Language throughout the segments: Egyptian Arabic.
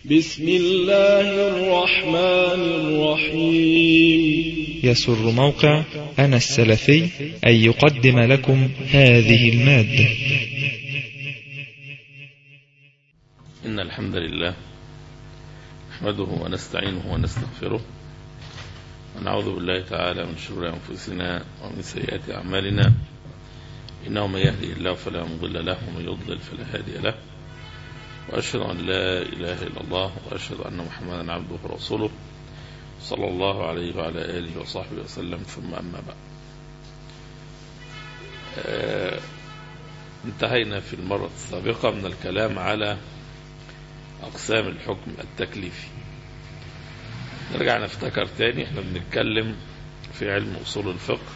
بسم الله الرحمن الرحيم يسر موقع أنا السلفي أن يقدم لكم هذه المادة إن الحمد لله نحمده ونستعينه ونستغفره ونعوذ بالله تعالى من شرور أنفسنا ومن سيئات أعمالنا إنه من يهدي الله فلا مضل له ومن يضلل فلا هادي له وأشهد أن لا إله إلا الله وأشهد أن محمدا عبده ورسوله صلى الله عليه وعلى آله وصحبه وسلم ثم أما بعد آه انتهينا في المرة السابقة من الكلام على أقسام الحكم التكليفي نرجع نفتكر تاني احنا بنتكلم في علم أصول الفقه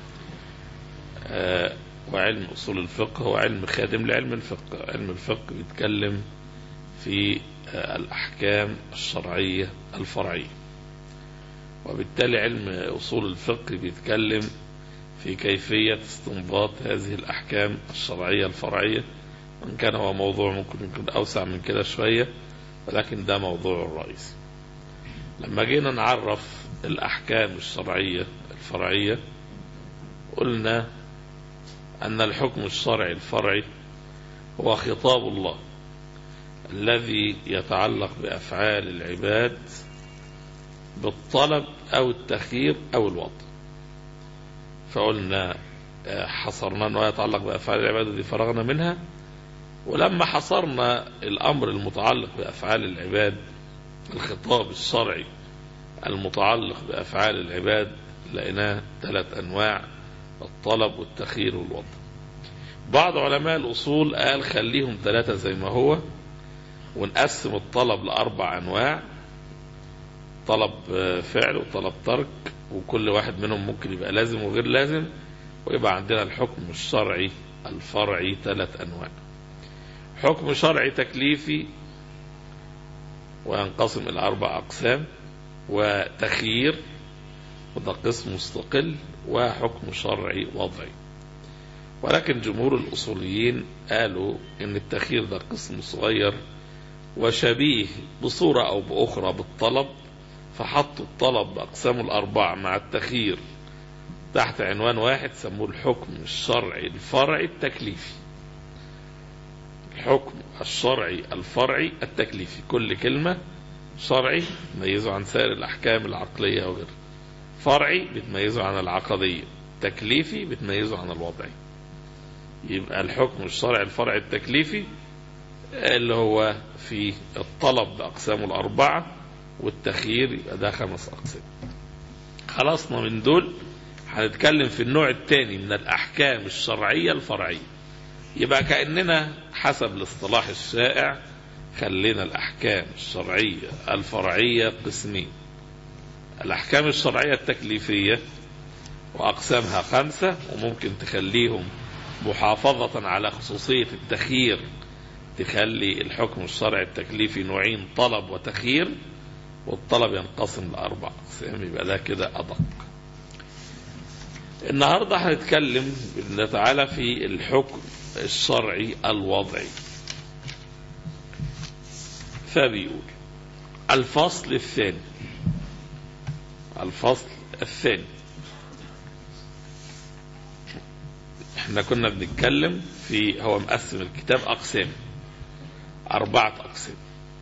آه وعلم أصول الفقه هو علم خادم لعلم الفقه علم الفقه بيتكلم في آه الأحكام الشرعية الفرعية وبالتالي علم أصول الفقه بيتكلم في كيفية استنباط هذه الأحكام الشرعية الفرعية وإن كان هو موضوع ممكن يكون أوسع من كده شوية ولكن ده موضوع الرئيسي لما جينا نعرف الأحكام الشرعية الفرعية قلنا أن الحكم الشرعي الفرعي هو خطاب الله الذي يتعلق بأفعال العباد بالطلب أو التخيير أو الوضع فقلنا حصرنا أنه يتعلق بأفعال العباد الذي فرغنا منها ولما حصرنا الأمر المتعلق بأفعال العباد الخطاب الشرعي المتعلق بأفعال العباد لقيناه ثلاث أنواع الطلب والتخيير والوضع بعض علماء الأصول قال خليهم ثلاثة زي ما هو ونقسم الطلب لأربع أنواع طلب فعل وطلب ترك وكل واحد منهم ممكن يبقى لازم وغير لازم ويبقى عندنا الحكم الشرعي الفرعي ثلاث أنواع حكم شرعي تكليفي وينقسم إلى أربع أقسام وتخيير وده قسم مستقل وحكم شرعي وضعي ولكن جمهور الأصوليين قالوا إن التخيير ده قسم صغير وشبيه بصورة أو بأخرى بالطلب فحطوا الطلب بأقسامه الأربعة مع التخيير تحت عنوان واحد سموه الحكم الشرعي الفرعي التكليفي الحكم الشرعي الفرعي التكليفي كل كلمة شرعي تميزه عن سائر الأحكام العقلية وغيرها فرعي بتميزه عن العقدية تكليفي بتميزه عن الوضعي يبقى الحكم الشرعي الفرعي التكليفي اللي هو في الطلب بأقسامه الأربعة والتخيير يبقى ده خمس أقسام خلصنا من دول هنتكلم في النوع الثاني من الأحكام الشرعية الفرعية يبقى كأننا حسب الاصطلاح الشائع خلينا الأحكام الشرعية الفرعية قسمين الأحكام الشرعية التكليفية وأقسامها خمسة وممكن تخليهم محافظة على خصوصية التخيير تخلي الحكم الشرعي التكليفي نوعين طلب وتخيير والطلب ينقسم لأربع أقسام يبقى ده كده أدق النهاردة هنتكلم بإذن الله تعالى في الحكم الشرعي الوضعي فبيقول الفصل الثاني الفصل الثاني احنا كنا بنتكلم في هو مقسم الكتاب أقسام أربعة أقسام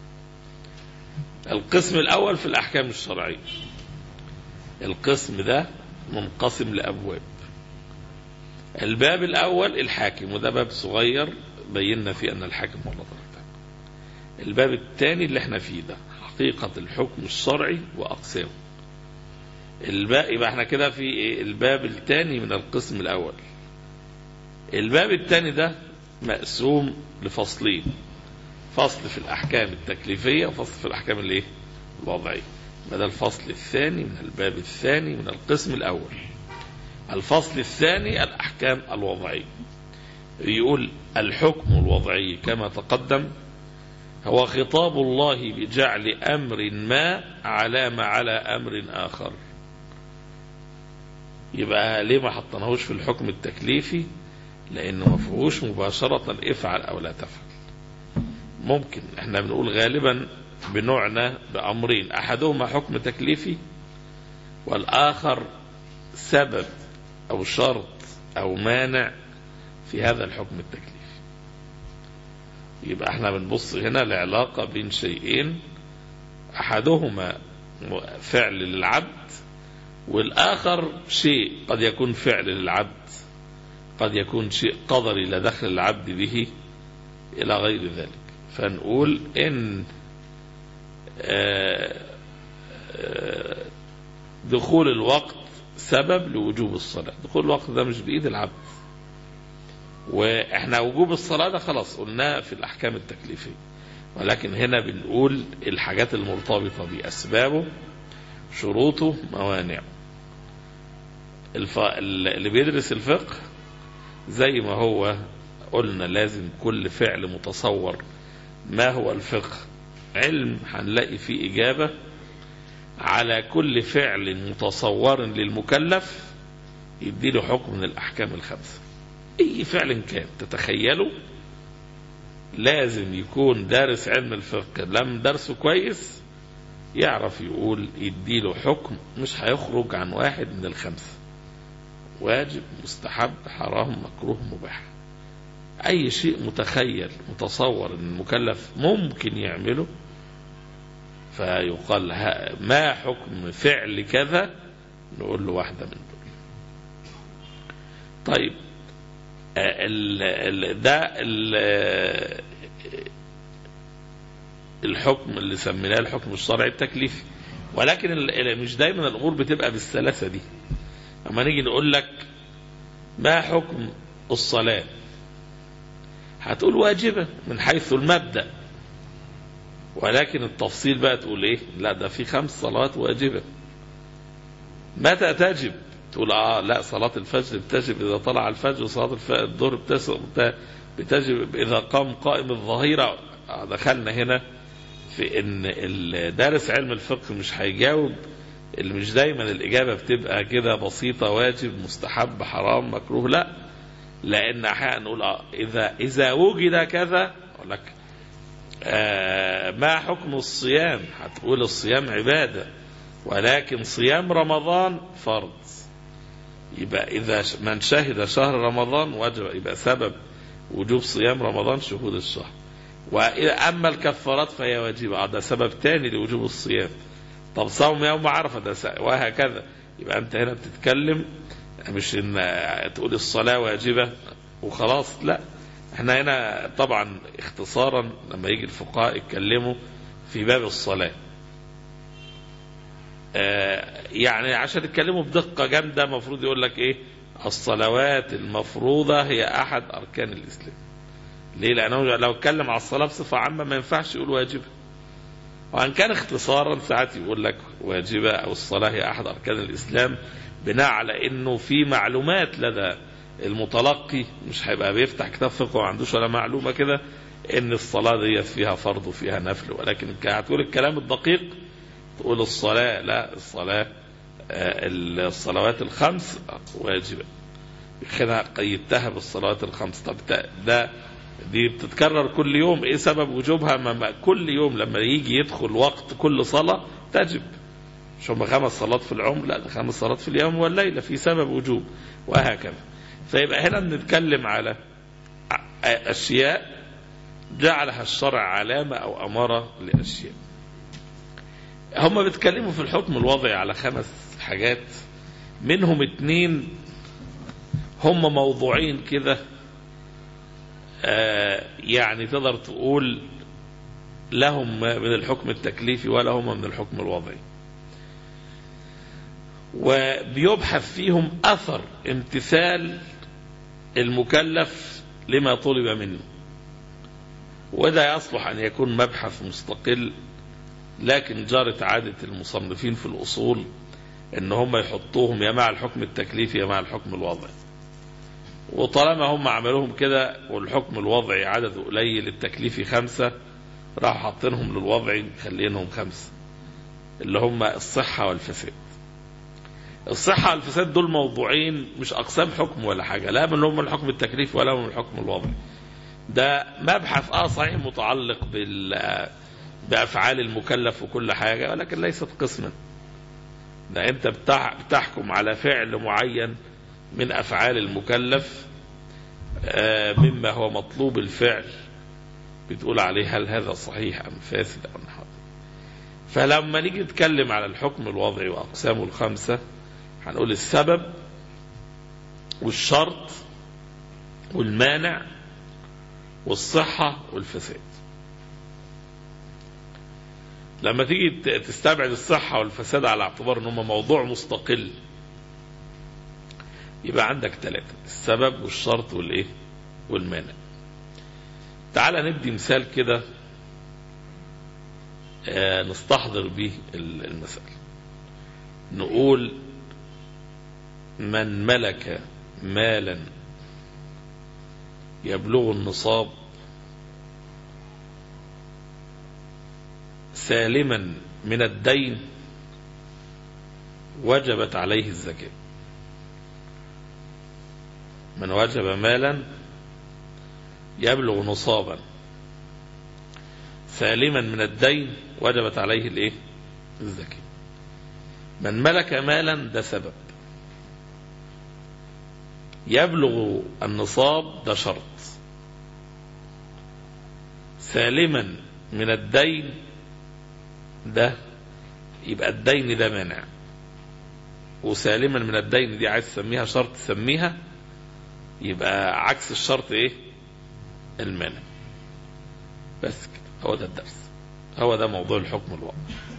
القسم الأول في الأحكام الشرعية القسم ده منقسم لأبواب الباب الأول الحاكم وده باب صغير بينا فيه أن الحاكم هو الله الباب الثاني اللي احنا فيه ده حقيقة الحكم الشرعي وأقسامه الباقي يبقى احنا كده في ايه الباب الثاني من القسم الأول الباب الثاني ده مقسوم لفصلين فصل في الأحكام التكليفية وفصل في الأحكام الايه الوضعية ده الفصل الثاني من الباب الثاني من القسم الأول الفصل الثاني الأحكام الوضعية يقول الحكم الوضعي كما تقدم هو خطاب الله بجعل أمر ما علامة على أمر آخر يبقى ليه ما حطناهوش في الحكم التكليفي لأنه ما فيهوش مباشرة افعل أو لا تفعل ممكن احنا بنقول غالبا بنعنى بأمرين أحدهما حكم تكليفي والآخر سبب أو شرط أو مانع في هذا الحكم التكليفي يبقى احنا بنبص هنا لعلاقة بين شيئين أحدهما فعل للعبد والآخر شيء قد يكون فعل للعبد قد يكون شيء قدري لا دخل العبد به إلى غير ذلك فنقول إن آه، آه، دخول الوقت سبب لوجوب الصلاة دخول الوقت ده مش بإيد العبد واحنا وجوب الصلاة ده خلاص قلناه في الأحكام التكليفية ولكن هنا بنقول الحاجات المرتبطة بأسبابه شروطه موانعه الف... اللي بيدرس الفقه زي ما هو قلنا لازم كل فعل متصور ما هو الفقه علم هنلاقي فيه إجابة على كل فعل متصور للمكلف يديله حكم من الأحكام الخمسة أي فعل كان تتخيله لازم يكون دارس علم الفقه لم درسه كويس يعرف يقول يديله حكم مش هيخرج عن واحد من الخمسة واجب مستحب حرام مكروه مباح أي شيء متخيل متصور أن المكلف ممكن يعمله فيقال ها- ما حكم فعل كذا نقول له واحدة من دول طيب آه، ال ال ده ال الحكم اللي سميناه الحكم الشرعي التكليفي ولكن ال- ال- مش دايما الامور بتبقى بالسلاسه دي اما نيجي نقول لك ما حكم الصلاه هتقول واجبه من حيث المبدا ولكن التفصيل بقى تقول ايه لا ده في خمس صلوات واجبه متى تجب تقول اه لا صلاة الفجر بتجب إذا طلع الفجر وصلاة الف- الظهر بتس- بت- بتجب إذا قام قائم الظهيرة آه، دخلنا هنا في إن الدارس علم الفقه مش هيجاوب اللي مش دايما الإجابة بتبقى كده بسيطة واجب مستحب حرام مكروه لا لأن أحيانا نقول آه إذا إذا وجد كذا أقول لك آه ما حكم الصيام هتقول الصيام عبادة ولكن صيام رمضان فرض يبقى إذا ش- من شهد شهر رمضان وجب يبقى سبب وجوب صيام رمضان شهود الشهر وأما الكفارات فهي واجبة آه، ده سبب تاني لوجوب الصيام طب صوم يوم عرفة ده س- وهكذا يبقى أنت هنا بتتكلم مش إن تقول الصلاة واجبة وخلاص لا احنا هنا طبعا اختصارا لما يجي الفقهاء يتكلموا في باب الصلاه آه، يعني عشان يتكلموا بدقة جامدة المفروض يقول لك ايه الصلوات المفروضة هي احد اركان الاسلام ليه لانه لو اتكلم على الصلاة بصفة عامة ما ينفعش يقول واجبة وان كان اختصارا ساعات يقول لك واجبة او الصلاة هي احد اركان الاسلام بناء على انه في معلومات لدى المتلقي مش هيبقى بيفتح كتاب فقه وما عندوش ولا معلومة كده ان الصلاة ديت فيها فرض وفيها نفل ولكن هتقول الكلام الدقيق تقول الصلاة لا الصلاة آه، الصلوات الخمس واجبة هنا قيدتها بالصلوات الخمس طب ده- ده دي بتتكرر كل يوم ايه سبب وجوبها ما ما كل يوم لما يجي يدخل وقت كل صلاة تجب مش هم خمس صلوات في العمر لا ده خمس صلوات في اليوم والليلة في سبب وجوب وهكذا فيبقى هنا بنتكلم على ع- أشياء جعلها الشرع علامة أو أمارة لأشياء هم بيتكلموا في الحكم الوضعي على خمس حاجات منهم اتنين هم موضوعين كده آه يعني تقدر تقول لهم من الحكم التكليفي ولا هم من الحكم الوضعي وبيبحث فيهم أثر امتثال المكلف لما طلب منه وده يصلح أن يكون مبحث مستقل لكن جرت عادة المصنفين في الأصول ان هم يحطوهم يا مع الحكم التكليفي يا مع الحكم الوضعي وطالما هم عملوهم كده والحكم الوضعي عدده قليل التكليفي خمسة راحوا حاطينهم للوضعي مخلينهم خمسة اللي هم الصحة والفساد الصحة والفساد دول موضوعين مش أقسام حكم ولا حاجة لا من هم الحكم التكليفي ولا من الحكم الوضعي ده مبحث اه صحيح متعلق بال بأفعال المكلف وكل حاجة ولكن ليست قسما ده أنت بتح- بتحكم على فعل معين من أفعال المكلف آه، مما هو مطلوب الفعل بتقول عليه هل هذا صحيح أم فاسد أم نحو ذلك. فلما نيجي نتكلم على الحكم الوضعي وأقسامه الخمسة هنقول السبب والشرط والمانع والصحة والفساد لما تيجي ت- تستبعد الصحة والفساد على اعتبار ان هم موضوع مستقل يبقى عندك ثلاثة السبب والشرط والايه والمانع تعال ندي مثال كده آه، نستحضر به ال- المثال نقول من ملك مالا يبلغ النصاب سالما من الدين وجبت عليه الزكاة من وجب مالا يبلغ نصابا سالما من الدين وجبت عليه الايه الزكاة من ملك مالا ده سبب يبلغ النصاب ده شرط سالما من الدين ده يبقى الدين ده مانع وسالما من الدين دي عايز تسميها شرط تسميها يبقى عكس الشرط ايه المانع بس كده هو ده الدرس هو ده موضوع الحكم الواقع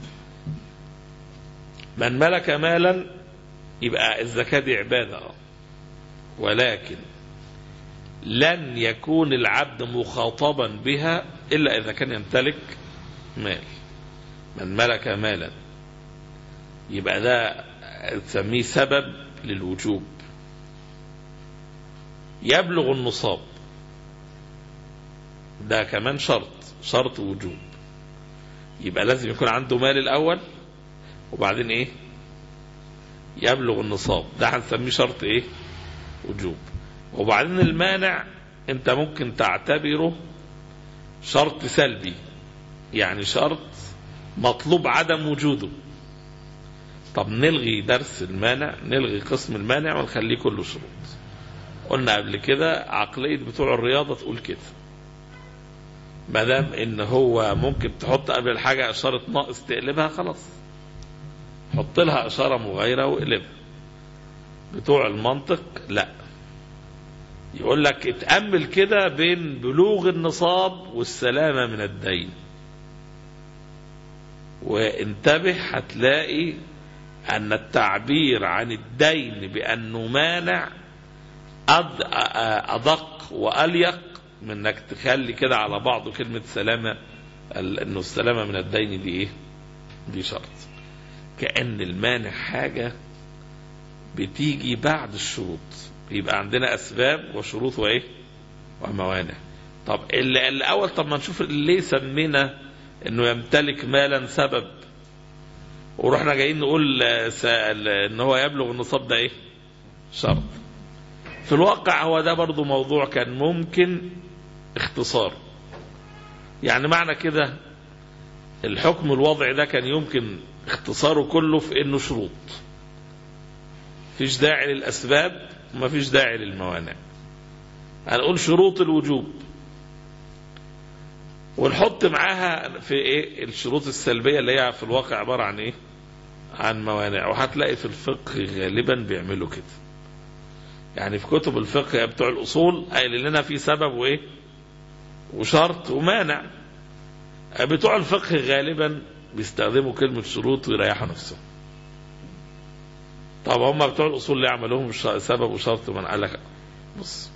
من ملك مالا يبقى الزكاة دي عبادة اه ولكن لن يكون العبد مخاطبا بها إلا إذا كان يمتلك مال من ملك مالا يبقى ده تسميه سبب للوجوب يبلغ النصاب ده كمان شرط شرط وجوب يبقى لازم يكون عنده مال الأول وبعدين إيه يبلغ النصاب ده هنسميه شرط إيه وجوب وبعدين المانع انت ممكن تعتبره شرط سلبي يعني شرط مطلوب عدم وجوده طب نلغي درس المانع نلغي قسم المانع ونخليه كله شروط قلنا قبل كده عقلية بتوع الرياضة تقول كده ما دام ان هو ممكن تحط قبل الحاجة اشارة ناقص تقلبها خلاص حط لها اشارة مغايرة واقلبها بتوع المنطق لا يقول لك اتأمل كده بين بلوغ النصاب والسلامة من الدين وانتبه هتلاقي أن التعبير عن الدين بأنه مانع أد- أدق وأليق من أنك تخلي كده على بعضه كلمة سلامة ال- أنه السلامة من الدين دي إيه؟ دي شرط كأن المانع حاجة بتيجي بعد الشروط يبقى عندنا أسباب وشروط وإيه؟ وموانع طب اللي الأول طب ما نشوف ليه سمينا إنه يمتلك مالا سبب ورحنا جايين نقول آه، س- ال- ان هو يبلغ النصاب ده ايه شرط في الواقع هو ده برضو موضوع كان ممكن اختصار يعني معنى كده الحكم الوضعي ده كان يمكن اختصاره كله في انه شروط فيش داعي للاسباب وما فيش داعي للموانع هنقول شروط الوجوب ونحط معاها في ايه الشروط السلبيه اللي هي في الواقع عباره عن ايه عن موانع وهتلاقي في الفقه غالبا بيعملوا كده يعني في كتب الفقه يا بتوع الاصول قايل لنا في سبب وايه وشرط ومانع بتوع الفقه غالبا بيستخدموا كلمه شروط ويريحوا نفسهم طب هم بتوع الاصول ليه عملوهم ش- سبب وشرط من قال لك بص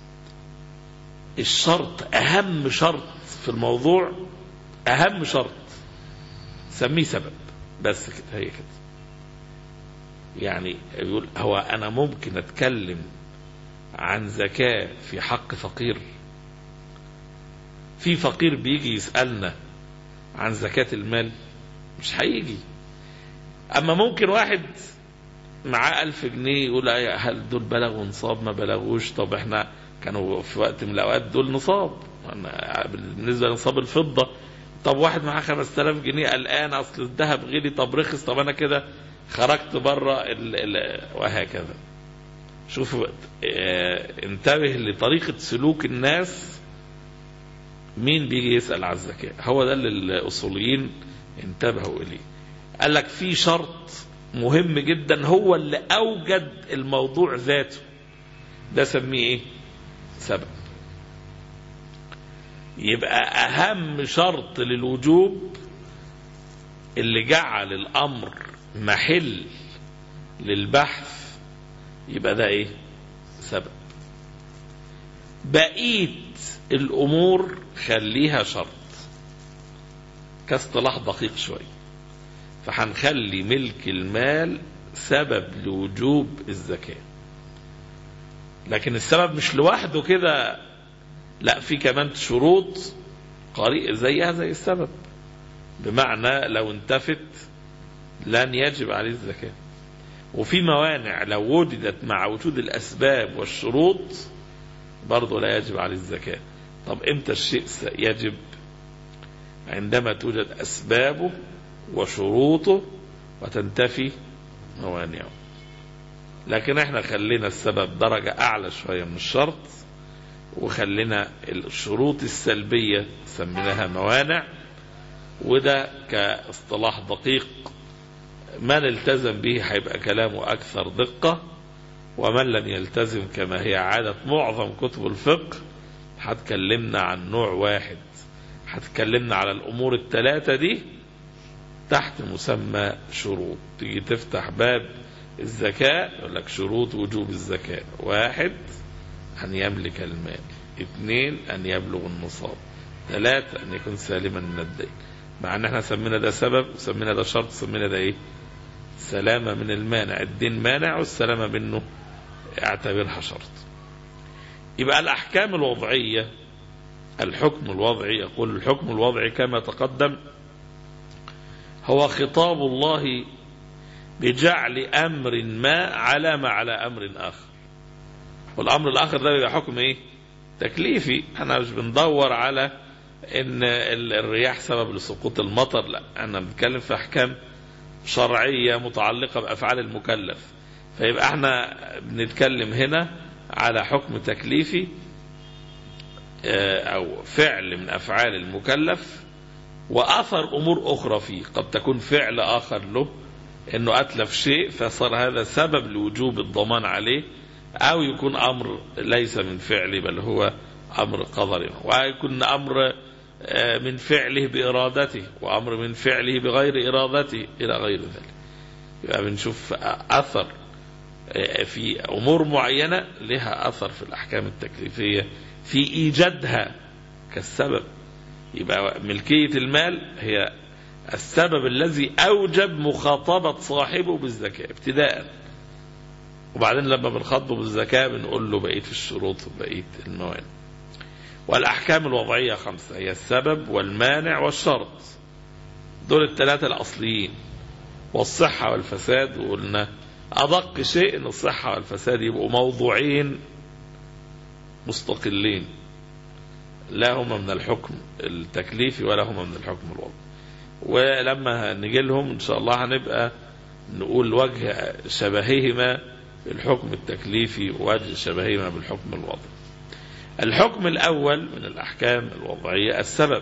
الشرط اهم شرط في الموضوع اهم شرط سميه سبب بس كده هي كده يعني يقول هو انا ممكن اتكلم عن زكاة في حق فقير في فقير بيجي يسألنا عن زكاة المال مش هيجي اما ممكن واحد معاه ألف جنيه يقول أي- هل دول بلغوا نصاب ما بلغوش طب احنا كانوا في وقت من الأوقات دول نصاب أنا بالنسبة لنصاب الفضة طب واحد معاه 5000 جنيه قلقان اصل الذهب غلي طب رخص طب انا كده خرجت بره ال... ال... وهكذا شوفوا اه انتبه لطريقة سلوك الناس مين بيجي يسأل على الزكاة هو ده اللي الأصوليين انتبهوا إليه قال لك في شرط مهم جدا هو اللي أوجد الموضوع ذاته ده سميه إيه سبب يبقى أهم شرط للوجوب اللي جعل الأمر محل للبحث يبقى ده إيه سبب بقية الأمور خليها شرط كاصطلاح دقيق شوية فهنخلي ملك المال سبب لوجوب الزكاة لكن السبب مش لوحده كده لا في كمان شروط قريب زيها زي السبب بمعنى لو انتفت لن يجب عليه الزكاة وفي موانع لو وجدت مع وجود الأسباب والشروط برضه لا يجب عليه الزكاة طب امتى الشيء يجب عندما توجد أسبابه وشروطه وتنتفي موانعه لكن احنا خلينا السبب درجة أعلى شوية من الشرط وخلينا الشروط السلبية سميناها موانع وده كاصطلاح دقيق من التزم به هيبقى كلامه أكثر دقة ومن لم يلتزم كما هي عادة معظم كتب الفقه هتكلمنا عن نوع واحد هتكلمنا على الأمور الثلاثة دي تحت مسمى شروط تيجي تفتح باب الزكاة يقول لك شروط وجوب الزكاة واحد أن يملك المال اثنين أن يبلغ النصاب ثلاثة أن يكون سالما من الدين مع أن احنا سمينا ده سبب وسمينا ده شرط وسمينا ده إيه سلامة من المانع الدين مانع والسلامة منه اعتبرها شرط يبقى الأحكام الوضعية الحكم الوضعي يقول الحكم الوضعي كما تقدم هو خطاب الله بجعل أمر ما علامة على أمر آخر والأمر الآخر ده بيبقى حكم إيه تكليفي احنا مش بندور على ان الرياح سبب لسقوط المطر لا احنا بنتكلم في احكام شرعيه متعلقه بافعال المكلف فيبقى احنا بنتكلم هنا على حكم تكليفي او فعل من افعال المكلف واثر امور اخرى فيه قد تكون فعل اخر له انه اتلف شيء فصار هذا سبب لوجوب الضمان عليه او يكون امر ليس من فعله بل هو امر قدري ويكون امر من فعله بارادته وامر من فعله بغير ارادته الى غير ذلك يبقى بنشوف اثر في امور معينه لها اثر في الاحكام التكليفيه في ايجادها كالسبب يبقى ملكيه المال هي السبب الذي اوجب مخاطبه صاحبه بالزكاه ابتداء وبعدين لما بنخاطبه بالزكاه بنقول له بقيه الشروط وبقيه الموانع والأحكام الوضعية خمسة هي السبب والمانع والشرط دول الثلاثة الأصليين والصحة والفساد وقلنا أدق شيء أن الصحة والفساد يبقوا موضوعين مستقلين لا هما من الحكم التكليفي ولا هما من الحكم الوضعي ولما نجي لهم إن شاء الله هنبقى نقول وجه شبههما بالحكم التكليفي ووجه شبههما بالحكم الوضعي الحكم الأول من الأحكام الوضعية السبب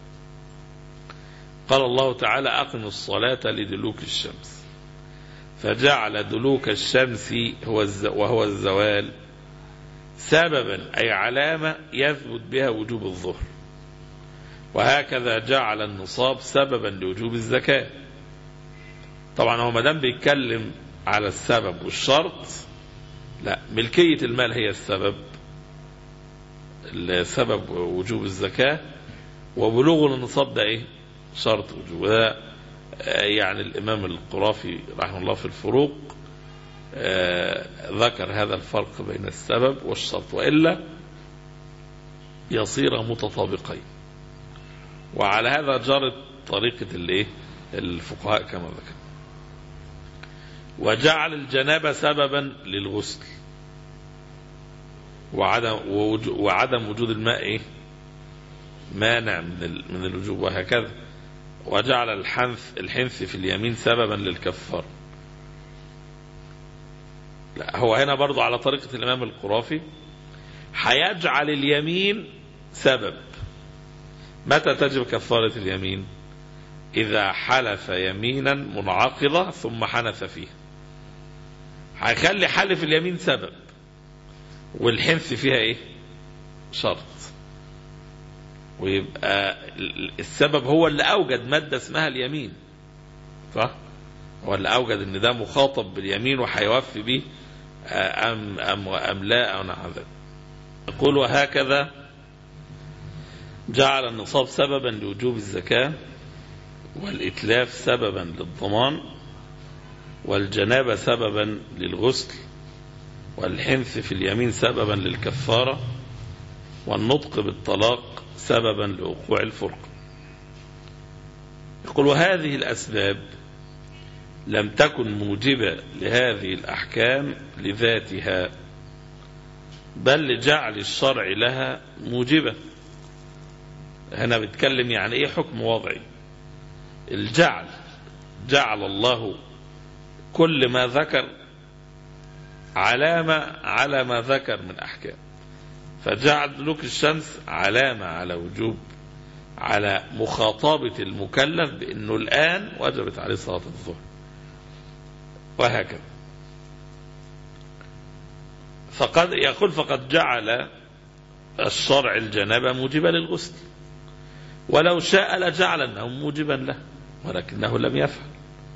قال الله تعالى أقم الصلاة لدلوك الشمس فجعل دلوك الشمس هو الز... وهو الزوال سببا أي علامة يثبت بها وجوب الظهر وهكذا جعل النصاب سببا لوجوب الزكاة طبعا هو ما دام بيتكلم على السبب والشرط لا ملكية المال هي السبب سبب وجوب الزكاة وبلوغ النصاب ده ايه شرط وجوب وده يعني الإمام القرافي رحمه الله في الفروق ذكر هذا الفرق بين السبب والشرط وإلا يصير متطابقين وعلى هذا جرت طريقة الايه الفقهاء كما ذكر وجعل الجنابة سببا للغسل وعدم وعدم وجود الماء ايه مانع من ال- من الوجوب وهكذا وجعل الحنث الحنث في اليمين سببا للكفار لا هو هنا برضو على طريقة الإمام القرافي هيجعل اليمين سبب متى تجب كفارة اليمين إذا حلف يمينا منعقضة ثم حنث فيها هيخلي حلف اليمين سبب والحنث فيها ايه شرط ويبقى السبب هو اللي اوجد ماده اسمها اليمين صح هو اللي اوجد ان ده مخاطب باليمين وهيوفي به ام ام ام لا او نحو ذلك يقول وهكذا جعل النصاب سببا لوجوب الزكاه والاتلاف سببا للضمان والجنابه سببا للغسل والحنث في اليمين سببا للكفارة والنطق بالطلاق سببا لوقوع الفرق يقول وهذه الأسباب لم تكن موجبة لهذه الأحكام لذاتها بل لجعل الشرع لها موجبة هنا بتكلم يعني ايه حكم وضعي الجعل جعل الله كل ما ذكر علامة على ما ذكر من أحكام فجعل دلوك الشمس علامة على وجوب على مخاطبة المكلف بأنه الآن وجبت عليه صلاة الظهر وهكذا فقد يقول فقد جعل الشرع الجنابة موجبة للغسل ولو شاء لجعل أنه موجبا له ولكنه لم يفعل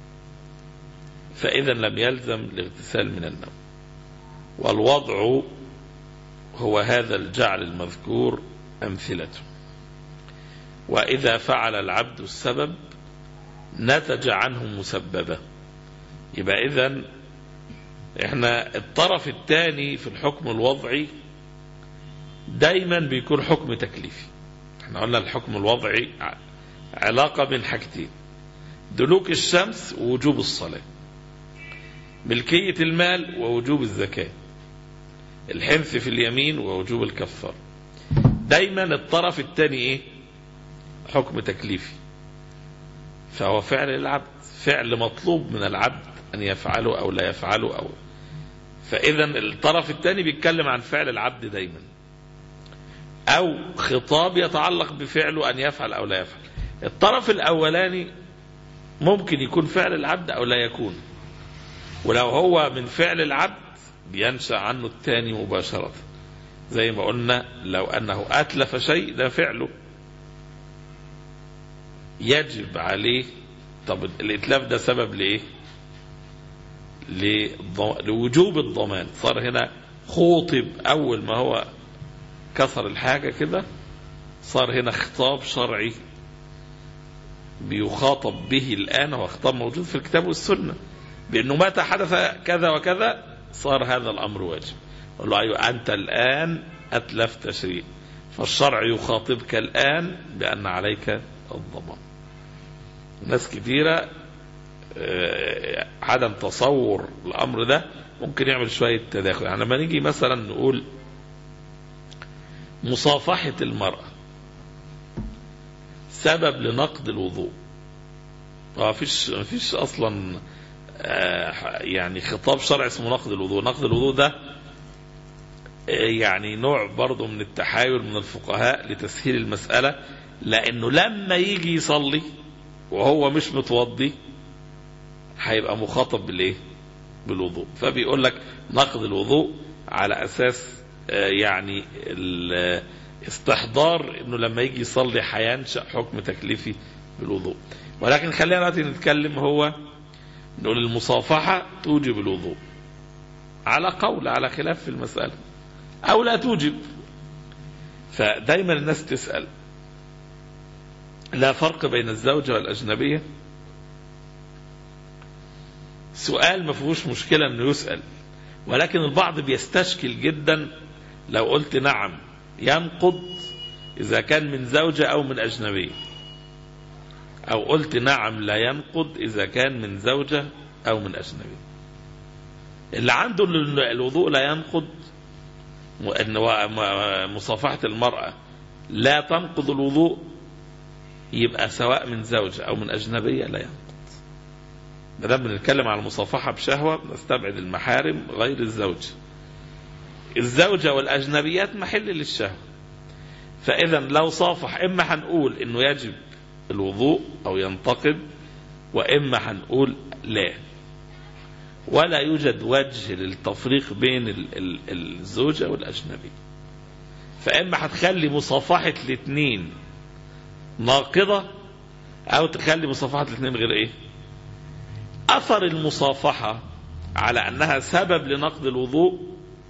فإذا لم يلزم الاغتسال من النوم والوضع هو هذا الجعل المذكور أمثلته وإذا فعل العبد السبب نتج عنه مسببة يبقى إذا احنا الطرف الثاني في الحكم الوضعي دايما بيكون حكم تكليفي احنا قلنا الحكم الوضعي علاقة بين حاجتين دلوك الشمس ووجوب الصلاة ملكية المال ووجوب الزكاة الحنث في اليمين ووجوب الكفار دايما الطرف الثاني ايه حكم تكليفي فهو فعل العبد فعل مطلوب من العبد ان يفعله او لا يفعله او فاذا الطرف الثاني بيتكلم عن فعل العبد دايما او خطاب يتعلق بفعله ان يفعل او لا يفعل الطرف الاولاني ممكن يكون فعل العبد او لا يكون ولو هو من فعل العبد بينشا عنه الثاني مباشره زي ما قلنا لو انه اتلف شيء ده فعله يجب عليه طب الاتلاف ده سبب لايه لوجوب الضمان صار هنا خوطب اول ما هو كسر الحاجه كده صار هنا خطاب شرعي بيخاطب به الان هو خطاب موجود في الكتاب والسنه بانه متى حدث كذا وكذا صار هذا الامر واجب قال له ايوه انت الان اتلفت شيء فالشرع يخاطبك الان بان عليك الضمان ناس كثيره عدم تصور الامر ده ممكن يعمل شويه تداخل يعني لما نيجي مثلا نقول مصافحه المراه سبب لنقض الوضوء ما فيش ما فيش اصلا يعني خطاب شرعي اسمه نقض الوضوء نقض الوضوء ده يعني نوع برضه من التحايل من الفقهاء لتسهيل المسألة لأنه لما يجي يصلي وهو مش متوضي هيبقى مخاطب بالإيه؟ بالوضوء فبيقول لك نقض الوضوء على أساس يعني استحضار انه لما يجي يصلي هينشا حكم تكليفي بالوضوء ولكن خلينا دلوقتي نتكلم هو نقول المصافحة توجب الوضوء على قول على خلاف في المسألة أو لا توجب فدايما الناس تسأل لا فرق بين الزوجة والأجنبية سؤال ما فيهوش مشكلة أنه يسأل ولكن البعض بيستشكل جدا لو قلت نعم ينقض إذا كان من زوجة أو من أجنبية أو قلت نعم لا ينقض إذا كان من زوجة أو من أجنبي اللي عنده الوضوء لا ينقض أن مصافحة المرأة لا تنقض الوضوء يبقى سواء من زوجة أو من أجنبية لا ينقض ما دام بنتكلم على المصافحة بشهوة نستبعد المحارم غير الزوجة الزوجة والأجنبيات محل للشهوة فإذا لو صافح إما هنقول إنه يجب الوضوء أو ينتقد وإما هنقول لا ولا يوجد وجه للتفريق بين ال- ال- الزوجة والأجنبي فإما هتخلي مصافحة الاثنين ناقضة أو تخلي مصافحة الاثنين غير إيه أثر المصافحة على أنها سبب لنقض الوضوء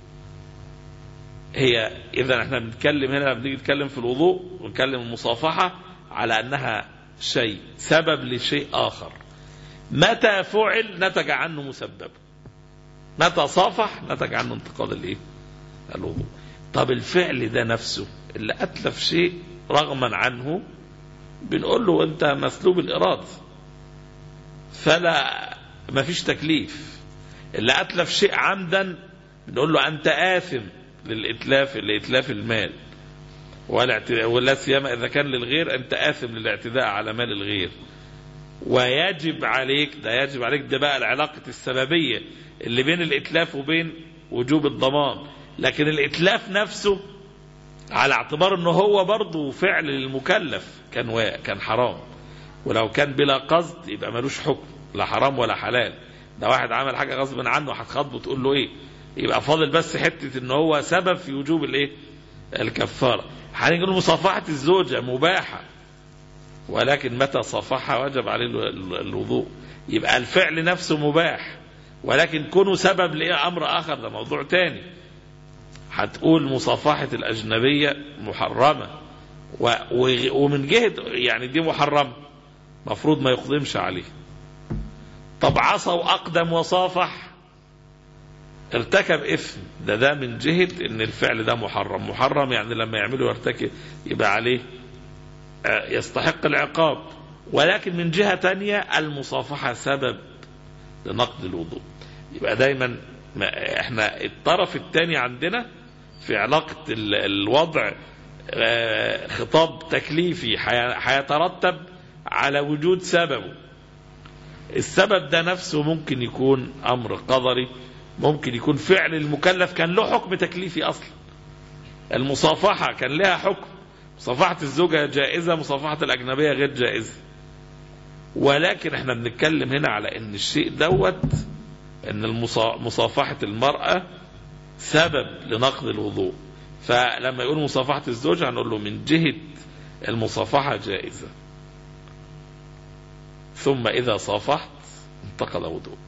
هي إذا احنا بنتكلم هنا بنيجي نتكلم في الوضوء ونتكلم المصافحة على أنها شيء سبب لشيء آخر متى فعل نتج عنه مسبب متى صافح نتج عنه انتقاض الايه الوضوء طب الفعل ده نفسه اللي أتلف شيء رغما عنه بنقول له أنت مسلوب الإرادة فلا ما فيش تكليف اللي أتلف شيء عمدا بنقول له أنت آثم للإتلاف لإتلاف المال والاعت- ولا سيما إذا كان للغير أنت آثم للاعتداء على مال الغير ويجب عليك ده يجب عليك ده بقى العلاقة السببية اللي بين الإتلاف وبين وجوب الضمان لكن الإتلاف نفسه على اعتبار انه هو برضه فعل للمكلف كان وا... كان حرام ولو كان بلا قصد يبقى ملوش حكم لا حرام ولا حلال ده واحد عمل حاجه غصب عنه هتخاطبه تقول له ايه يبقى فاضل بس حته ان هو سبب في وجوب الايه الكفاره هنيجي نقول مصافحه الزوجه مباحه ولكن متى صافحها وجب عليه ال- ال- الوضوء يبقى الفعل نفسه مباح ولكن كونه سبب لأمر آخر ده موضوع تاني هتقول مصافحة الأجنبية محرمة و و ومن جهة يعني دي محرمة مفروض ما يقدمش عليه طب عصى وأقدم وصافح ارتكب إثم ده ده من جهة إن الفعل ده محرم محرم يعني لما يعمله يرتكب يبقى عليه آه، يستحق العقاب ولكن من جهة تانية المصافحة سبب لنقض الوضوء يبقى دايما ما احنا الطرف الثاني عندنا في علاقة ال- الوضع آه، خطاب تكليفي حي- هيترتب على وجود سببه السبب ده نفسه ممكن يكون أمر قدري ممكن يكون فعل المكلف كان له حكم تكليفي أصلا المصافحة كان لها حكم مصافحة الزوجة جائزة مصافحة الأجنبية غير جائزة ولكن احنا بنتكلم هنا على ان الشيء دوت ان المصا- مصافحة المرأة سبب لنقض الوضوء فلما يقول مصافحة الزوج هنقول له من جهة المصافحة جائزة ثم إذا صافحت انتقض وضوء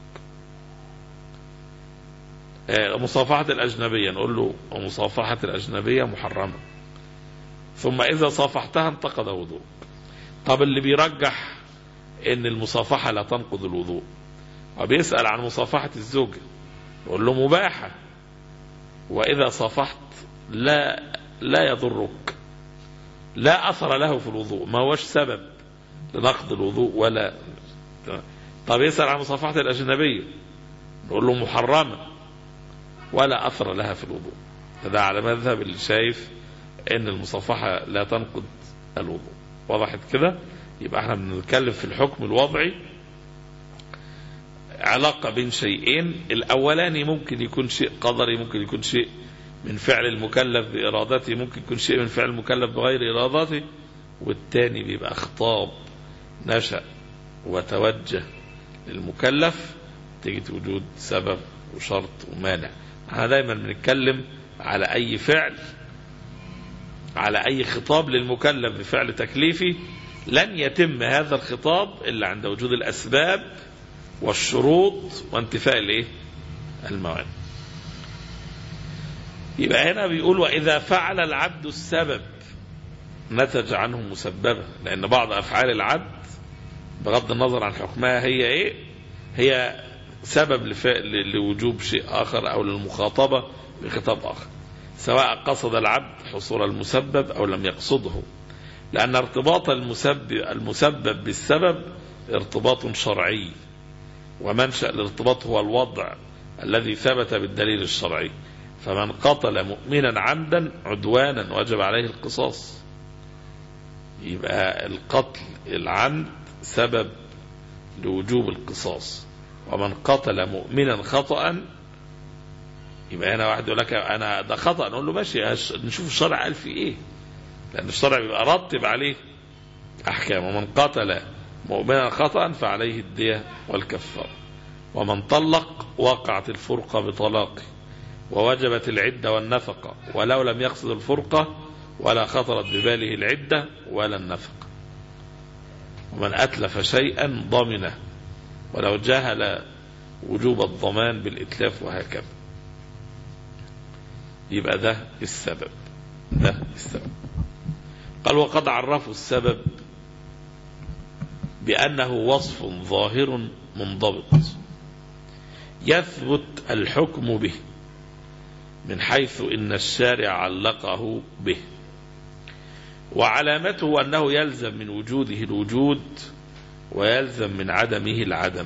آه، مصافحة الأجنبية نقول له ومصافحة الأجنبية محرمة ثم إذا صافحتها انتقض وضوء طب اللي بيرجح ان المصافحة لا تنقض الوضوء وبيسأل عن مصافحة الزوجة يقول له مباحة وإذا صافحت لا لا يضرك لا أثر له في الوضوء ما هوش سبب لنقض الوضوء ولا طب يسأل عن مصافحة الأجنبية نقول له محرمة ولا أثر لها في الوضوء فده على مذهب اللي شايف ان المصافحة لا تنقض الوضوء وضحت كده يبقى احنا بنتكلم في الحكم الوضعي علاقة بين شيئين الأولاني ممكن يكون شيء قدري ممكن يكون شيء من فعل المكلف بإرادته ممكن يكون شيء من فعل المكلف بغير إرادته والتاني بيبقى خطاب نشأ وتوجه للمكلف تجد وجود سبب وشرط ومانع احنا دايما بنتكلم على أي فعل على أي خطاب للمكلف بفعل تكليفي لن يتم هذا الخطاب إلا عند وجود الأسباب والشروط وانتفاء الايه الموانع يبقى هنا بيقول وإذا فعل العبد السبب نتج عنه مسببا لأن بعض أفعال العبد بغض النظر عن حكمها هي إيه هي سبب لفعل لوجوب شيء آخر أو للمخاطبة بخطاب آخر سواء قصد العبد حصول المسبب أو لم يقصده لأن ارتباط المسبب, المسبب بالسبب ارتباط شرعي ومنشأ الارتباط هو الوضع الذي ثبت بالدليل الشرعي فمن قتل مؤمنا عمدا عدوانا وجب عليه القصاص يبقى القتل العمد سبب لوجوب القصاص ومن قتل مؤمنا خطأ يبقى هنا واحد يقول لك انا ده خطأ نقول له ماشي هش- نشوف الشرع قال فيه ايه لان الشرع بيبقى رتب عليه احكام ومن قتل مؤمنا خطأ فعليه الدية والكفارة ومن طلق وقعت الفرقة بطلاقه ووجبت العدة والنفقة ولو لم يقصد الفرقة ولا خطرت بباله العدة ولا النفقة ومن أتلف شيئا ضمنه ولو جهل وجوب الضمان بالإتلاف وهكذا يبقى ده السبب ده السبب قال وقد عرفوا السبب بأنه وصف ظاهر منضبط يثبت الحكم به من حيث إن الشارع علقه به وعلامته أنه يلزم من وجوده الوجود ويلزم من عدمه العدم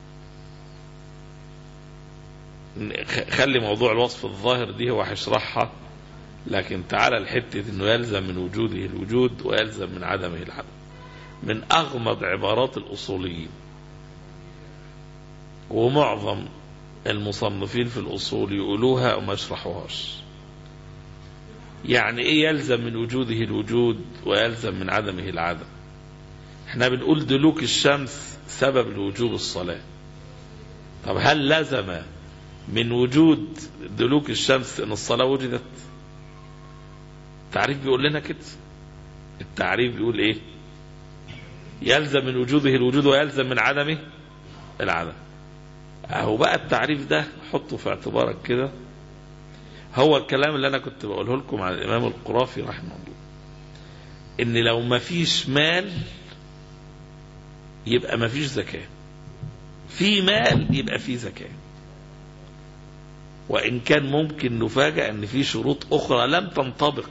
خلي موضوع الوصف الظاهر دي هو هيشرحها لكن تعالى الحتة انه يلزم من وجوده الوجود ويلزم من عدمه العدم من اغمض عبارات الاصوليين ومعظم المصنفين في الاصول يقولوها وما يشرحوهاش يعني ايه يلزم من وجوده الوجود ويلزم من عدمه العدم احنا بنقول دلوك الشمس سبب لوجوب الصلاة طب هل لزم من وجود دلوك الشمس ان الصلاة وجدت التعريف بيقول لنا كده التعريف بيقول ايه يلزم من وجوده الوجود ويلزم من عدمه العدم اهو بقى التعريف ده حطه في اعتبارك كده هو الكلام اللي انا كنت بقوله لكم عن الامام القرافي رحمه الله ان لو ما فيش مال يبقى ما فيش زكاة في مال يبقى في زكاة وإن كان ممكن نفاجأ أن في شروط أخرى لم تنطبق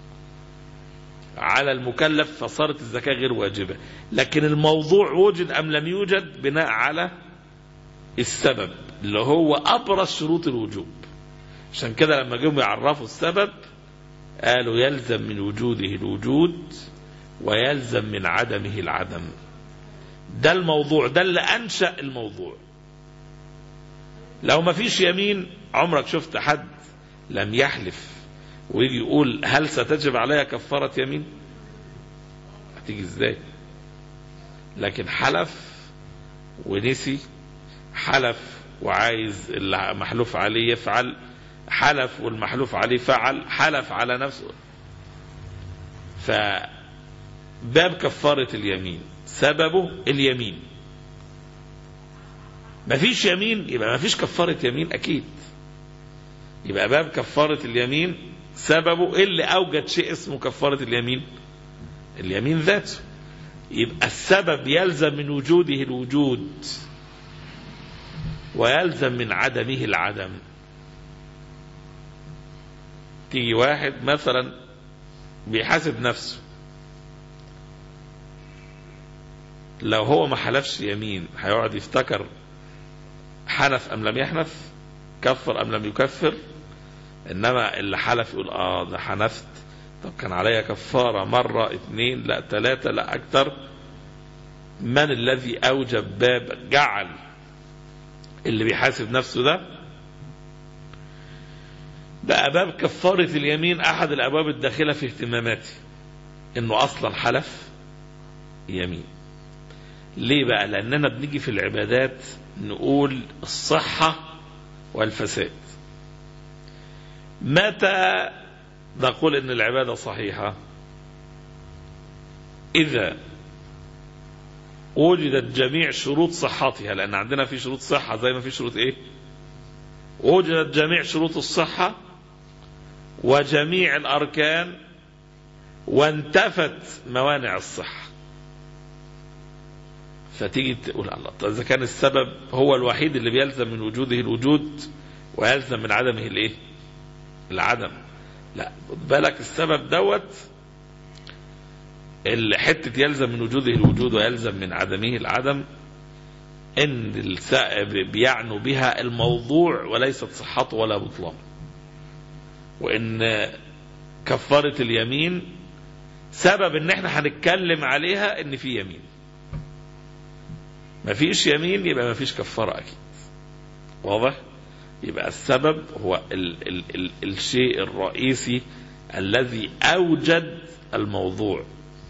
على المكلف فصارت الزكاة غير واجبة لكن الموضوع وجد أم لم يوجد بناء على السبب اللي هو أبرز شروط الوجوب عشان كده لما جم يعرفوا السبب قالوا يلزم من وجوده الوجود ويلزم من عدمه العدم ده الموضوع ده اللي أنشأ الموضوع لو ما فيش يمين عمرك شفت حد لم يحلف ويجي يقول هل ستجب عليها كفارة يمين هتيجي ازاي لكن حلف ونسي حلف وعايز اللي محلوف عليه يفعل حلف والمحلوف عليه فعل حلف على نفسه فباب كفارة اليمين سببه اليمين مفيش يمين يبقى مفيش كفارة يمين أكيد يبقى باب كفارة اليمين سببه إيه اللي أوجد شيء اسمه كفارة اليمين اليمين ذاته يبقى السبب يلزم من وجوده الوجود ويلزم من عدمه العدم تيجي واحد مثلا بيحاسب نفسه لو هو ما حلفش يمين هيقعد يفتكر حنف ام لم يحنف كفر ام لم يكفر انما اللي حلف يقول اه ده حنفت طب كان عليا كفارة مرة اثنين لا ثلاثة لا اكتر من الذي اوجب باب جعل اللي بيحاسب نفسه ده بقى باب كفارة اليمين احد الابواب الداخلة في اهتماماتي انه اصلا حلف يمين ليه بقى لاننا بنيجي في العبادات نقول الصحة والفساد متى نقول ان العبادة صحيحة اذا وجدت جميع شروط صحتها لان عندنا في شروط صحة زي ما في شروط ايه وجدت جميع شروط الصحة وجميع الاركان وانتفت موانع الصحه فتيجي تقول الله طب اذا كان السبب هو الوحيد اللي بيلزم من وجوده الوجود ويلزم من عدمه الايه؟ العدم. لا خد بالك السبب دوت اللي حته يلزم من وجوده الوجود ويلزم من عدمه العدم ان بيعنوا بها الموضوع وليست صحته ولا بطلانه. وان كفاره اليمين سبب ان احنا هنتكلم عليها ان في يمين مفيش يمين يبقى مفيش كفارة اكيد واضح يبقى السبب هو ال ال ال الشيء الرئيسي الذي اوجد الموضوع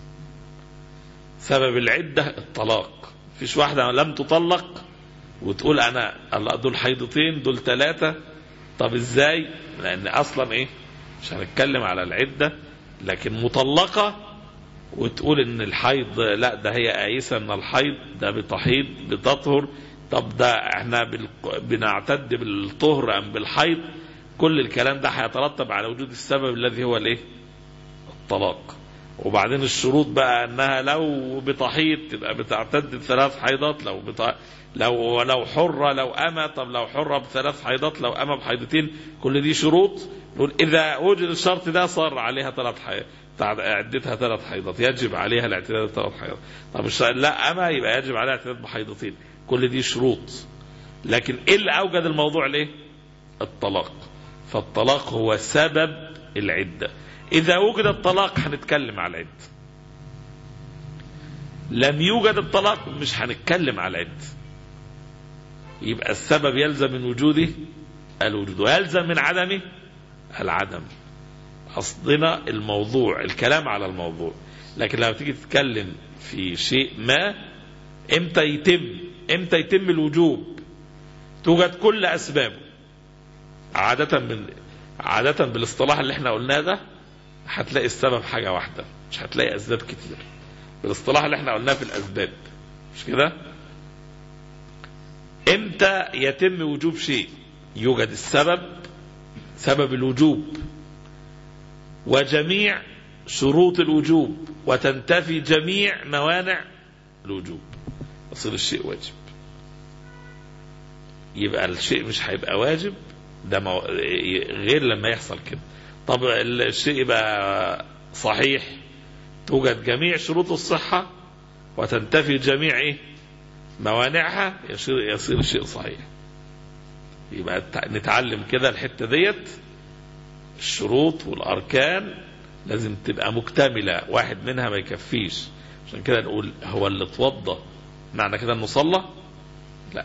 سبب العدة الطلاق فيش واحدة لم تطلق وتقول انا الله دول حيضتين دول ثلاثة طب ازاي لان اصلا ايه مش هنتكلم على العدة لكن مطلقة وتقول ان الحيض لا ده هي قايسة ان الحيض ده بتحيض بتطهر طب ده احنا بال- بنعتد بالطهر ام بالحيض كل الكلام ده هيترتب على وجود السبب الذي هو الايه الطلاق وبعدين الشروط بقى انها لو بتحيض تبقى بتعتد بثلاث حيضات لو بت... لو لو حرة لو أما طب لو حرة بثلاث حيضات لو أما بحيضتين كل دي شروط نقول إذا وجد الشرط ده صار عليها ثلاث حيض عدتها ثلاث حيضات يجب عليها الاعتداد بثلاث حيضات طب الش- لا أما يبقى يجب عليها الاعتداد بحيضتين كل دي شروط لكن إيه اللي أوجد الموضوع ليه الطلاق فالطلاق هو سبب العدة إذا وجد الطلاق هنتكلم على العدة لم يوجد الطلاق مش هنتكلم على العدة يبقى السبب يلزم من وجوده الوجود ويلزم من عدمه العدم قصدنا الموضوع الكلام على الموضوع لكن لما تيجي تتكلم في شيء ما امتى يتم امتى يتم الوجوب توجد كل اسبابه عادة من عادة بالاصطلاح اللي احنا قلناه ده هتلاقي السبب حاجة واحدة مش هتلاقي اسباب كتير بالاصطلاح اللي احنا قلناه في الاسباب مش كده امتى يتم وجوب شيء يوجد السبب سبب الوجوب وجميع شروط الوجوب وتنتفي جميع موانع الوجوب يصير الشيء واجب يبقى الشيء مش هيبقى واجب ده مو... غير لما يحصل كده طب الشيء يبقى صحيح توجد جميع شروط الصحة وتنتفي جميع إيه؟ موانعها يصير يصير الشيء صحيح يبقى الت- نتعلم كده الحتة ديت الشروط والأركان لازم تبقى مكتملة واحد منها ما يكفيش عشان كده نقول هو اللي اتوضى معنى كده انه صلى لا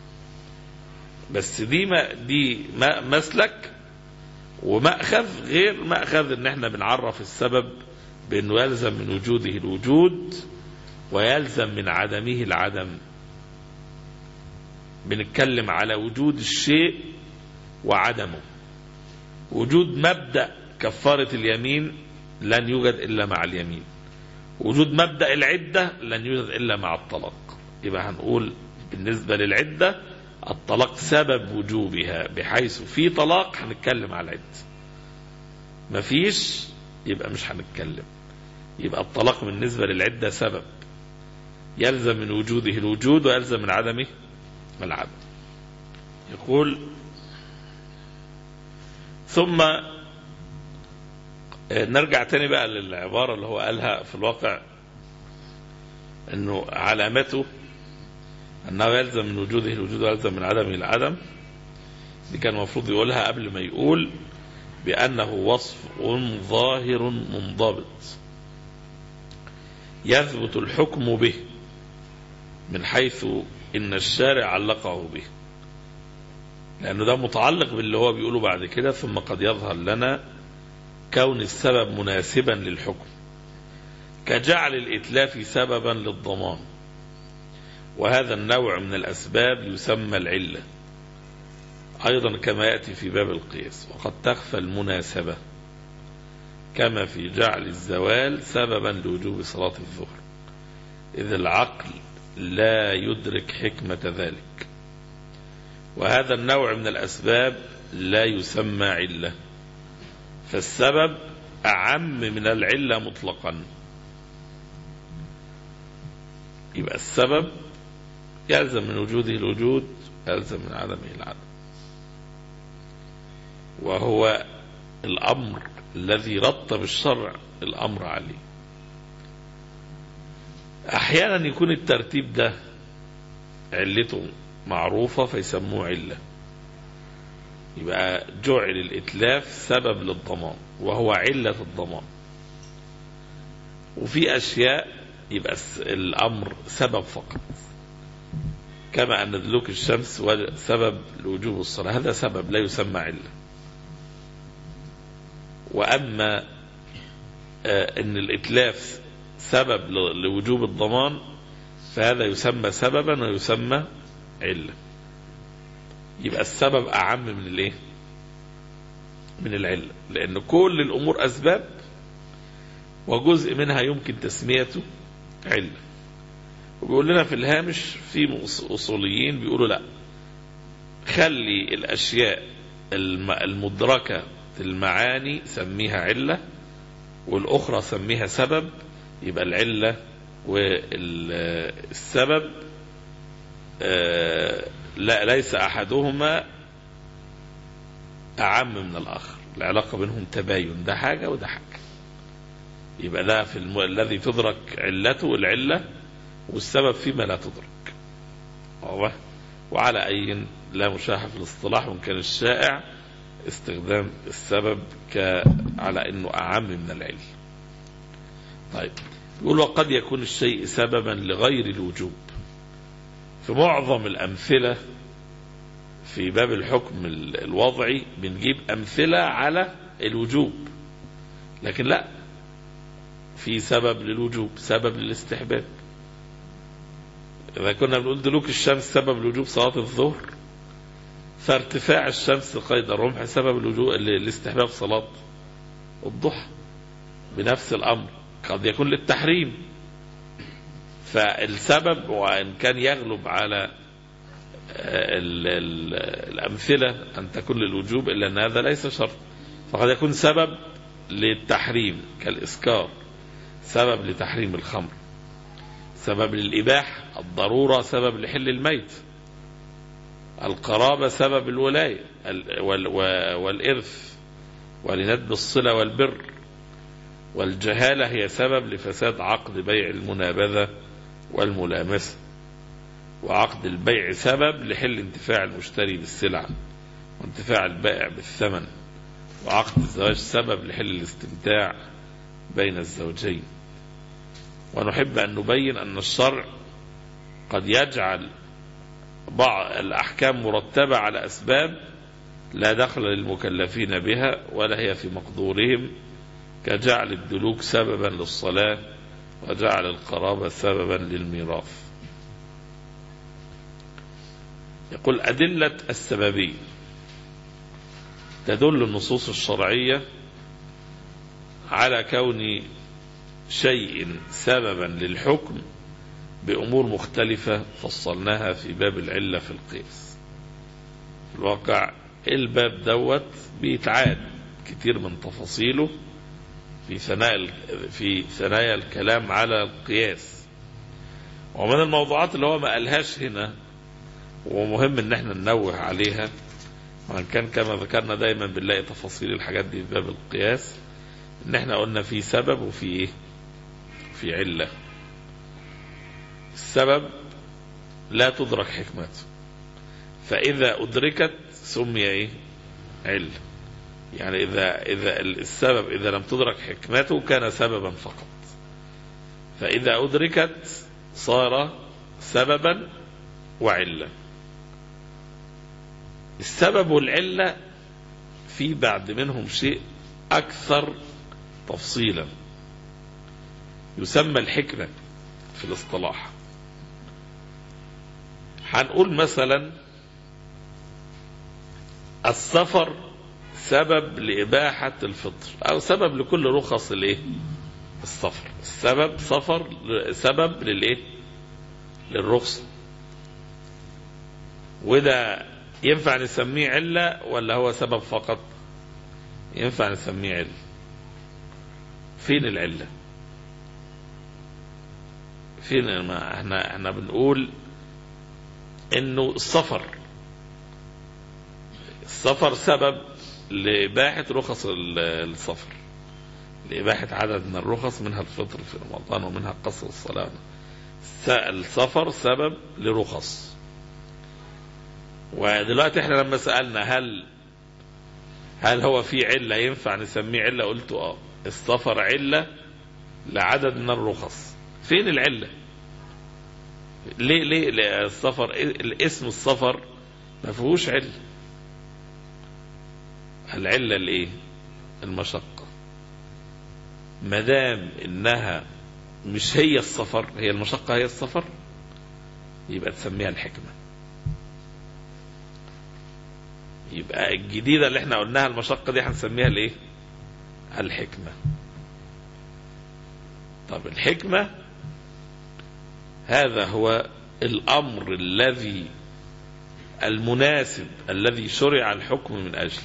بس دي ما دي ما مسلك ومأخذ غير مأخذ ان احنا بنعرف السبب بانه يلزم من وجوده الوجود ويلزم من عدمه العدم بنتكلم على وجود الشيء وعدمه وجود مبدأ كفارة اليمين لن يوجد إلا مع اليمين وجود مبدأ العدة لن يوجد إلا مع الطلاق يبقى هنقول بالنسبة للعدة الطلاق سبب وجوبها بحيث في طلاق هنتكلم على العدة مفيش يبقى مش هنتكلم يبقى الطلاق بالنسبة للعدة سبب يلزم من وجوده الوجود ويلزم من عدمه العدم يقول ثم نرجع تاني بقى للعبارة اللي هو قالها في الواقع انه علامته انه يلزم من وجوده الوجود ويلزم من عدمه العدم دي كان المفروض يقولها قبل ما يقول بأنه وصف ظاهر منضبط يثبت الحكم به من حيث إن الشارع علقه به لأنه ده متعلق باللي هو بيقوله بعد كده ثم قد يظهر لنا كون السبب مناسبا للحكم كجعل الإتلاف سببا للضمان وهذا النوع من الأسباب يسمى العلة أيضا كما يأتي في باب القياس وقد تخفى المناسبة كما في جعل الزوال سببا لوجوب صلاة الظهر إذ العقل لا يدرك حكمة ذلك وهذا النوع من الأسباب لا يسمى علة فالسبب أعم من العلة مطلقا يبقى السبب يلزم من وجوده الوجود يلزم من عدمه العدم وهو الأمر الذي رتب الشرع الأمر عليه أحيانا يكون الترتيب ده علته معروفة فيسموه علة يبقى جعل الإتلاف سبب للضمان وهو علة الضمان وفي أشياء يبقى الس- الأمر سبب فقط كما أن دلوك الشمس وج- سبب لوجوب الصلاة هذا سبب لا يسمى علة وأما آه، أن الإتلاف سبب ل- لوجوب الضمان فهذا يسمى سببا ويسمى علة يبقى السبب أعم من الإيه؟ من العلة لأن كل الأمور أسباب وجزء منها يمكن تسميته علة وبيقول لنا في الهامش في مص- أصوليين بيقولوا لا خلي الأشياء الم- المدركة في المعاني سميها علة والأخرى سميها سبب يبقى العلة والسبب آه، لا ليس أحدهما أعم من الآخر العلاقة بينهم تباين ده حاجة وده حاجة يبقى ده في الم... الذي تدرك علته العلة والسبب فيما لا تدرك واضح وعلى أي لا مشاحة في الاصطلاح وإن كان الشائع استخدام السبب ك... على أنه أعم من العلة طيب يقول وقد يكون الشيء سببا لغير الوجوب في معظم الأمثلة في باب الحكم ال- الوضعي بنجيب أمثلة على الوجوب لكن لا في سبب للوجوب سبب للاستحباب إذا كنا بنقول دلوك الشمس سبب لوجوب صلاة الظهر فارتفاع الشمس قيد الرمح سبب الوجوب لاستحباب صلاة الضحى بنفس الأمر قد يكون للتحريم فالسبب وإن كان يغلب على ال- ال- الأمثلة أن تكون للوجوب إلا أن هذا ليس شرط فقد يكون سبب للتحريم كالإسكار سبب لتحريم الخمر سبب للإباحة الضرورة سبب لحل الميت القرابة سبب الولاية ال- وال- و- والإرث ولندب الصلة والبر والجهالة هي سبب لفساد عقد بيع المنابذة والملامسة وعقد البيع سبب لحل انتفاع المشتري بالسلعة وانتفاع البائع بالثمن وعقد الزواج سبب لحل الاستمتاع بين الزوجين ونحب أن نبين أن الشرع قد يجعل بعض الأحكام مرتبة على أسباب لا دخل للمكلفين بها ولا هي في مقدورهم كجعل الدلوك سببا للصلاة وجعل القرابة سببا للميراث يقول أدلة السببية تدل النصوص الشرعية على كون شيء سببا للحكم بأمور مختلفة فصلناها في باب العلة في القياس في الواقع الباب دوت بيتعاد كتير من تفاصيله في ثناء في ثنايا الكلام على القياس ومن الموضوعات اللي هو ما قالهاش هنا ومهم ان احنا ننوه عليها وان كان كما ذكرنا دايما بنلاقي تفاصيل الحاجات دي في باب القياس ان احنا قلنا في سبب وفي ايه في علة السبب لا تدرك حكمته فإذا أدركت سمي إيه؟ علة يعني إذا إذا السبب إذا لم تدرك حكمته كان سببا فقط فإذا أدركت صار سببا وعلة السبب والعلة في بعد منهم شيء أكثر تفصيلا يسمى الحكمة في الاصطلاح هنقول مثلا السفر سبب لإباحة الفطر أو سبب لكل رخص الإيه؟ السفر السبب سفر سبب للإيه؟ للرخصة وده ينفع نسميه علة ولا هو سبب فقط ينفع نسميه علة فين العلة فين ما احنا احنا بنقول انه السفر السفر سبب لإباحة رخص ال- السفر لإباحة عدد من الرخص منها الفطر في رمضان ومنها قصر الصلاة س- السفر سبب لرخص ودلوقتي احنا لما سألنا هل هل هو في علة ينفع نسميه علة قلت اه السفر علة لعدد من الرخص فين العلة ليه ليه ليه السفر الاسم السفر ما فيهوش علة العلة الايه المشقة ما دام انها مش هي السفر هي المشقة هي السفر يبقى تسميها الحكمة يبقى الجديدة اللي احنا قلناها المشقة دي هنسميها الايه الحكمة طب الحكمة هذا هو الأمر الذي المناسب الذي شرع الحكم من أجله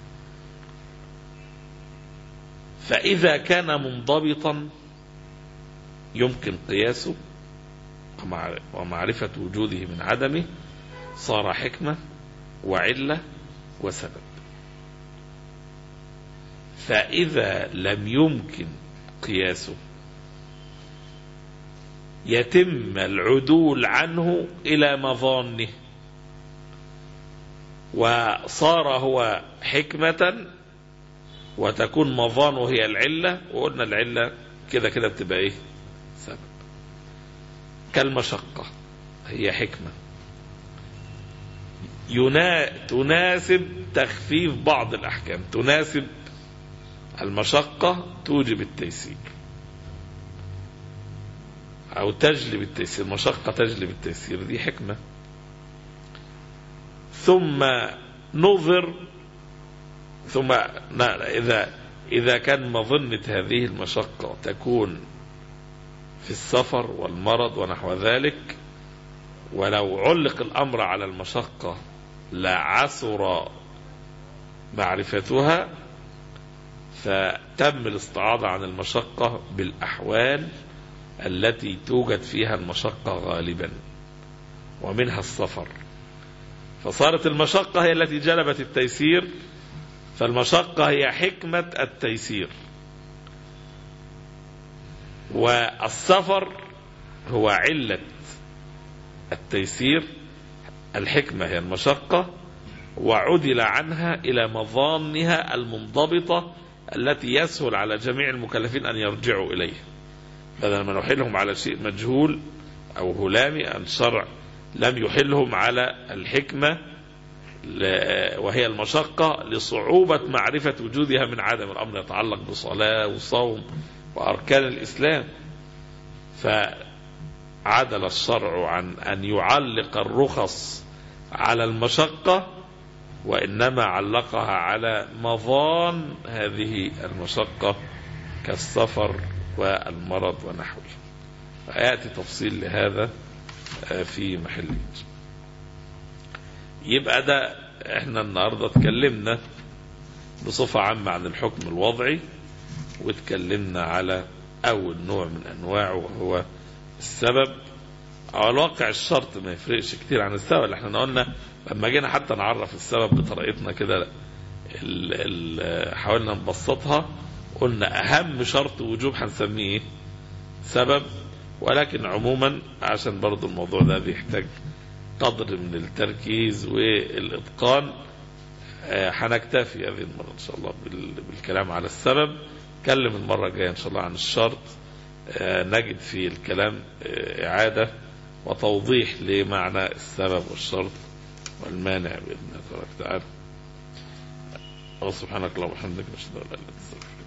فإذا كان منضبطا يمكن قياسه ومعرفة وجوده من عدمه صار حكمة وعلة وسبب فإذا لم يمكن قياسه يتم العدول عنه إلى مظانه وصار هو حكمة وتكون مظانه هي العلة وقلنا العلة كده كده بتبقى ايه سبب كالمشقة هي حكمة ينا... تناسب تخفيف بعض الأحكام تناسب المشقة توجب التيسير أو تجلب التيسير المشقة تجلب التيسير دي حكمة ثم نظر ثم لا إذا إذا كان مظنة هذه المشقة تكون في السفر والمرض ونحو ذلك ولو علق الأمر على المشقة لعسر معرفتها فتم الاستعاضة عن المشقة بالأحوال التي توجد فيها المشقة غالبا ومنها السفر فصارت المشقة هي التي جلبت التيسير فالمشقة هي حكمة التيسير والسفر هو علة التيسير الحكمة هي المشقة وعدل عنها إلى مظانها المنضبطة التي يسهل على جميع المكلفين أن يرجعوا إليها بدل ما نحلهم على شيء مجهول أو هلامي أن الشرع لم يحلهم على الحكمة وهي المشقة لصعوبة معرفة وجودها من عدم الأمر يتعلق بصلاة وصوم وأركان الإسلام فعدل الشرع عن أن يعلق الرخص على المشقة وإنما علقها على مظان هذه المشقة كالسفر والمرض ونحوه ويأتي تفصيل لهذا في محله يبقى ده احنا النهارده اتكلمنا بصفة عامة عن الحكم الوضعي واتكلمنا على أول نوع من أنواعه وهو السبب على الواقع الشرط ما يفرقش كتير عن السبب احنا قلنا لما جينا حتى نعرف السبب بطريقتنا كده حاولنا نبسطها قلنا أهم شرط وجوب هنسميه ايه؟ سبب ولكن عموما عشان برضو الموضوع ده بيحتاج قدر من التركيز والإتقان هنكتفي هذه المرة إن شاء الله بالكلام على السبب نتكلم المرة الجاية إن شاء الله عن الشرط نجد في الكلام إعادة وتوضيح لمعنى السبب والشرط والمانع بإذن الله تبارك وتعالى وسبحانك اللهم وبحمدك نشهد أن لا إله إلا أنت